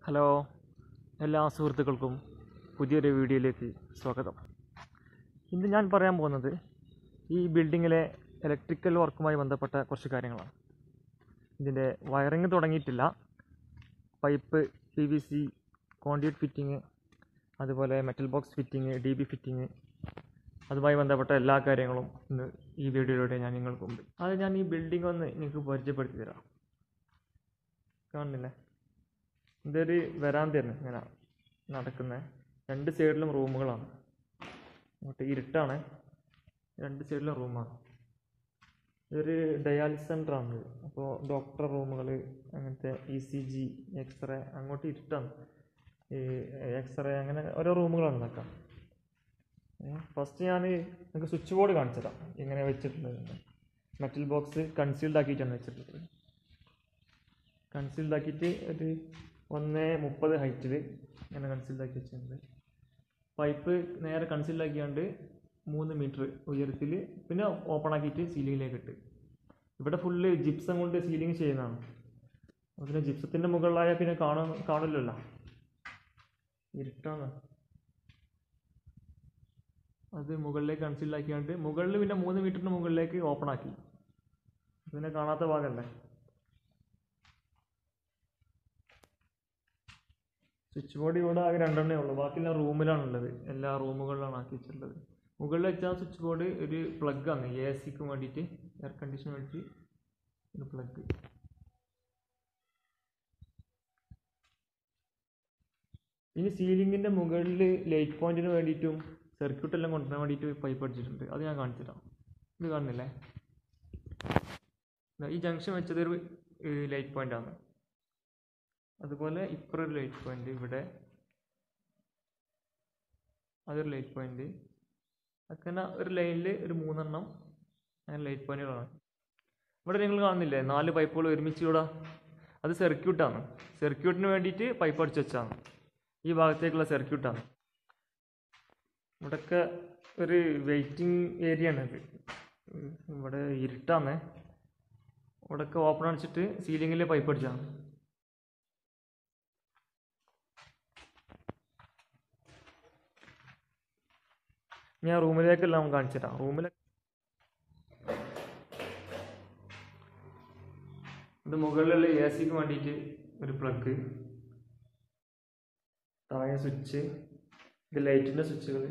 hello എല്ലാ സുഹൃത്തുക്കൾക്കും പുതിയൊരു വീഡിയോയിലേക്ക് സ്വാഗതം ഇന്ന് ഞാൻ പറയാൻ പോകുന്നത് ഈ ബിൽഡിങ്ങിലെ ഇലക്ട്രിക്കൽ വർക്കുമായി ബന്ധപ്പെട്ട കുറച്ച് കാര്യങ്ങളാണ് ഇതിൻ്റെ വയറിങ് തുടങ്ങിയിട്ടില്ല pipe P V C conduit fitting അതുപോലെ metal box fitting D B fitting അതുമായി ബന്ധപ്പെട്ട എല്ലാ കാര്യങ്ങളും ഇന്ന് ഈ വീഡിയോയിലൂടെ ഞാൻ നിങ്ങൾക്ക് മുമ്പിൽ അത് ഞാൻ ഈ ബിൽഡിംഗ് ഒന്ന് നിങ്ങൾക്ക് പരിചയപ്പെടുത്തി തരാം കാണുന്നില്ലേ ഇതൊരു വരാന്തയാണ് ഇങ്ങനെ നടക്കുന്നത് രണ്ട് സൈഡിലും റൂമുകളാണ് അങ്ങോട്ട് ഇരുട്ടാണ് രണ്ട് സൈഡിലും റൂമാണ് ഇതൊരു ഡയാലിസ് സെൻ്ററാണ് അപ്പോൾ ഡോക്ടർ റൂമുകൾ അങ്ങനത്തെ ഇ സി ജി എക്സ്റേ അങ്ങോട്ട് ഇരുട്ടാണ് ഈ എക്സ്റേ അങ്ങനെ ഓരോ റൂമുകളാണ് ഇതൊക്കെ ഫസ്റ്റ് ഞാൻ നിങ്ങൾക്ക് സ്വിച്ച് ബോർഡ് കാണിച്ചു തരാം ഇങ്ങനെ വെച്ചിട്ടുള്ളത് മെറ്റൽ ബോക്സ് കൺസീൽഡ് ആക്കിയിട്ടാണ് വെച്ചിട്ടുള്ളത് കൺസീൽഡ് ആക്കിയിട്ട് ഒരു ഒന്ന് മുപ്പത് ഹൈറ്റിൽ ഇങ്ങനെ കൺസീൽഡ് ആക്കി വെച്ചിട്ടുണ്ട് പൈപ്പ് നേരെ കൺസീൽഡ് ആക്കിയാണ്ട് മൂന്ന് മീറ്റർ ഉയരത്തിൽ പിന്നെ ഓപ്പൺ ആക്കിയിട്ട് സീലിങ്ങിലേക്ക് ഇട്ട് ഇവിടെ ഫുള്ള് ജിപ്സം കൊണ്ട് സീലിംഗ് ചെയ്യുന്നതാണ് അപ്പോൾ പിന്നെ ജിപ്സത്തിൻ്റെ മുകളിലായാൽ പിന്നെ കാണാൻ കാണില്ലല്ലോ ഇരുട്ടാണ് അത് മുകളിലേക്ക് കൺസീൽഡ് ആക്കിയാണ്ട് മുകളിൽ പിന്നെ മൂന്ന് മീറ്ററിന് മുകളിലേക്ക് ഓപ്പൺ ആക്കി പിന്നെ കാണാത്ത ഭാഗമല്ലേ സ്വിച്ച് ബോർഡ് ഇവിടെ ആകെ രണ്ടെണ്ണേ ഉള്ളൂ ബാക്കിയെല്ലാം റൂമിലാണുള്ളത് എല്ലാ റൂമുകളിലാണ് ആക്കി വെച്ചിട്ടുള്ളത് മുകളിൽ വെച്ചാൽ സ്വിച്ച് ബോർഡ് ഒരു പ്ലഗ് ആണ് എ സിക്ക് വേണ്ടിയിട്ട് എയർ കണ്ടീഷൻ വേണ്ടിയിട്ട് ഒരു പ്ലഗ് ഇനി സീലിങ്ങിൻ്റെ മുകളിൽ ലൈറ്റ് പോയിന്റിന് വേണ്ടിയിട്ടും സർക്യൂട്ട് എല്ലാം കൊണ്ടുവരാൻ വേണ്ടിയിട്ട് പൈപ്പ് അടിച്ചിട്ടുണ്ട് അത് ഞാൻ കാണിച്ചു തരാം ഇത് കാണുന്നില്ലേ ദാ ഈ ജംഗ്ഷൻ വെച്ചത് ഒരു ലൈറ്റ് പോയിന്റ് ആണ് അതുപോലെ ഇപ്പുറം ഒരു ലൈറ്റ് പോയിന്റ് ഇവിടെ അതൊരു ലൈറ്റ് പോയിന്റ് അങ്ങനെ ഒരു ലൈനിൽ ഒരു മൂന്നെണ്ണം അങ്ങനെ ലൈറ്റ് പോയിന്റുകളാണ് ഇവിടെ നിങ്ങൾ കാണുന്നില്ലേ നാല് പൈപ്പുകൾ ഒരുമിച്ച് ഇവിടെ അത് സർക്യൂട്ടാണ് സർക്യൂട്ടിന് വേണ്ടിയിട്ട് പൈപ്പ് അടിച്ച് വെച്ചാണ് ഈ ഭാഗത്തേക്കുള്ള സർക്യൂട്ടാണ് ഇവിടെയൊക്കെ ഒരു വെയിറ്റിംഗ് ഏരിയ ആണ് ഇത് ഇവിടെ ഇരുട്ടാണ് ഇവിടെയൊക്കെ ഓപ്പൺ അടിച്ചിട്ട് സീലിങ്ങിൽ പൈപ്പ് അടിച്ചാണ് ഞാൻ റൂമിലേക്കെല്ലാം കാണിച്ചു തരാം റൂമിലെ ഇത് മുകളിലുള്ള എ സിക്ക് വേണ്ടിയിട്ട് ഒരു പ്ലഗ് താഴെ സ്വിച്ച് ഇത് ലൈറ്റിൻ്റെ സ്വിച്ചുകൾ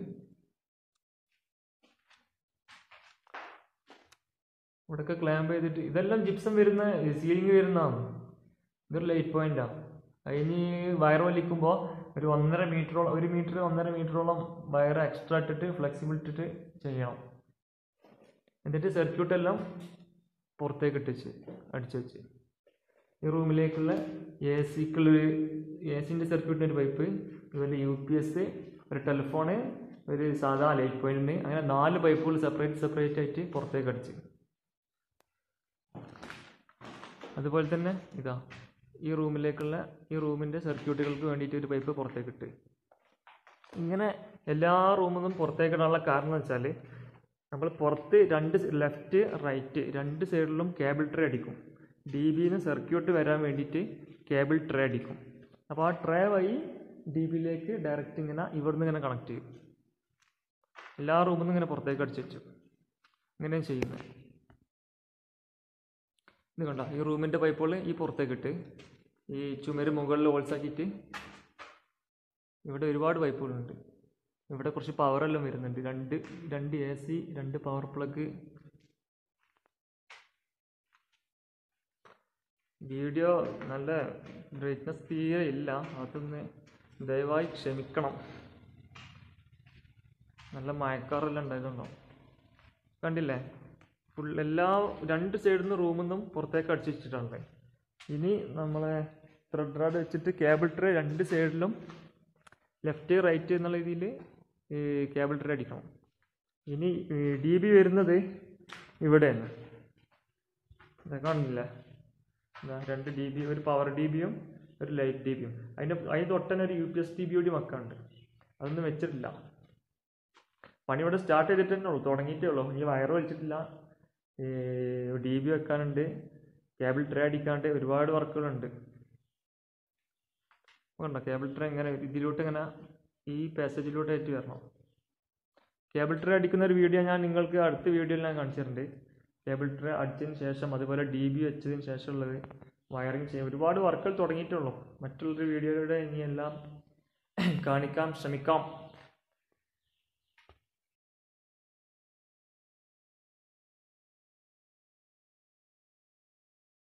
ഇവിടെയൊക്കെ ക്ലാമ്പ് ചെയ്തിട്ട് ഇതെല്ലാം ജിപ്സം വരുന്ന സീലിംഗ് വരുന്നതാണ് ഇതൊരു ലൈറ്റ് പോയിന്റാണ് അതിന് വയർ വലിക്കുമ്പോൾ ഒരു ഒന്നര മീറ്ററോളം ഒരു മീറ്റർ ഒന്നര മീറ്ററോളം വയർ എക്സ്ട്രാ ഇട്ടിട്ട് ഫ്ലെക്സിബിൾ ഇട്ടിട്ട് ചെയ്യണം എന്നിട്ട് സർക്യൂട്ട് എല്ലാം പുറത്തേക്ക് ഇട്ടിച്ച് അടിച്ചു വെച്ച് ഈ റൂമിലേക്കുള്ള എ സിക്കുള്ളൊരു എ സിൻ്റെ സർക്യൂട്ടിൻ്റെ ഒരു പൈപ്പ് അതുപോലെ യു പി എസ് ഒരു ടെലിഫോണ് ഒരു സാധാ ലൈറ്റ് പോയിന്റ് അങ്ങനെ നാല് പൈപ്പുകൾ സെപ്പറേറ്റ് സെപ്പറേറ്റ് ആയിട്ട് പുറത്തേക്ക് അടിച്ച് അതുപോലെ തന്നെ ഇതാ ഈ റൂമിലേക്കുള്ള ഈ റൂമിൻ്റെ സർക്യൂട്ടുകൾക്ക് വേണ്ടിയിട്ട് ഒരു പൈപ്പ് പുറത്തേക്ക് ഇട്ട് ഇങ്ങനെ എല്ലാ റൂമിൽ നിന്നും പുറത്തേക്ക് ഇടാനുള്ള കാരണം എന്ന് വെച്ചാൽ നമ്മൾ പുറത്ത് രണ്ട് ലെഫ്റ്റ് റൈറ്റ് രണ്ട് സൈഡിലും കേബിൾ ട്രേ അടിക്കും ഡി ബിന്ന് സർക്യൂട്ട് വരാൻ വേണ്ടിയിട്ട് കേബിൾ ട്രേ അടിക്കും അപ്പോൾ ആ ട്രേ വഴി ഡി ബിയിലേക്ക് ഡയറക്റ്റ് ഇങ്ങനെ ഇവിടുന്ന് ഇങ്ങനെ കണക്ട് ചെയ്യും എല്ലാ റൂമിൽ നിന്നും ഇങ്ങനെ പുറത്തേക്ക് അടിച്ചു വെച്ചു ഇങ്ങനെയാണ് ചെയ്യുന്നത് ഇത് കണ്ട ഈ റൂമിൻ്റെ പൈപ്പുകൾ ഈ പുറത്തേക്ക് ഇട്ട് ഈ ചുമര് മുകളിൽ ഓൾസാക്കിയിട്ട് ഇവിടെ ഒരുപാട് പൈപ്പുകളുണ്ട് ഇവിടെ കുറച്ച് പവറെല്ലാം വരുന്നുണ്ട് രണ്ട് രണ്ട് എ സി രണ്ട് പവർ പ്ലഗ് വീഡിയോ നല്ല ബ്രൈറ്റ്നസ് തീരെ ഇല്ല അതൊന്ന് ദയവായി ക്ഷമിക്കണം നല്ല മയക്കാറെല്ലാം ഉണ്ടായതുണ്ടോ കണ്ടില്ലേ ഫുൾ എല്ലാ രണ്ട് സൈഡിൽ നിന്ന് റൂമിൽ നിന്നും പുറത്തേക്ക് അടിച്ചു വെച്ചിട്ടുണ്ട് ഇനി നമ്മളെ ത്രെഡ് റാഡ് വെച്ചിട്ട് കേബിൾ ട്രേ രണ്ട് സൈഡിലും ലെഫ്റ്റ് റൈറ്റ് എന്നുള്ള രീതിയിൽ കേബിൾ ട്രേ അടിക്കണം ഇനി ഡി ബി വരുന്നത് ഇവിടെയാണ് ഇതാ കാണുന്നില്ല ഇതാ രണ്ട് ഡി ബി ഒരു പവർ ഡി ബിയും ഒരു ലൈറ്റ് ഡി ബിയും അതിൻ്റെ അതിന് തൊട്ടന്നെ ഒരു U P S D B കൂടി വെക്കാനുണ്ട് അതൊന്നും വെച്ചിട്ടില്ല പണി ഇവിടെ സ്റ്റാർട്ട് ചെയ്തിട്ട് തന്നെ ഉള്ളൂ തുടങ്ങിയിട്ടേ ഉള്ളൂ ഇനി വയർ വലിച്ചിട്ടില്ല ഡി ബി വെക്കാനുണ്ട് കേബിൾ ട്രേ അടിക്കാണ്ട് ഒരുപാട് വർക്കുകളുണ്ട് കണ്ടോ കേബിൾ ട്രേ ഇങ്ങനെ ഇതിലോട്ട് ഇങ്ങനെ ഈ പാസേജിലൂടെ ആയിട്ട് വരണം കേബിൾ ട്രേ അടിക്കുന്ന ഒരു വീഡിയോ ഞാൻ നിങ്ങൾക്ക് അടുത്ത വീഡിയോയിൽ ഞാൻ കാണിച്ചിട്ടുണ്ട് കേബിൾ ട്രേ അടിച്ചതിന് ശേഷം അതുപോലെ ഡി ബി വെച്ചതിന് ശേഷമുള്ളത് വയറിങ് ചെയ്യും ഒരുപാട് വർക്കുകൾ തുടങ്ങിയിട്ടുള്ളൂ മറ്റുള്ളൊരു വീഡിയോയിലൂടെ ഇനിയെല്ലാം കാണിക്കാൻ ശ്രമിക്കാം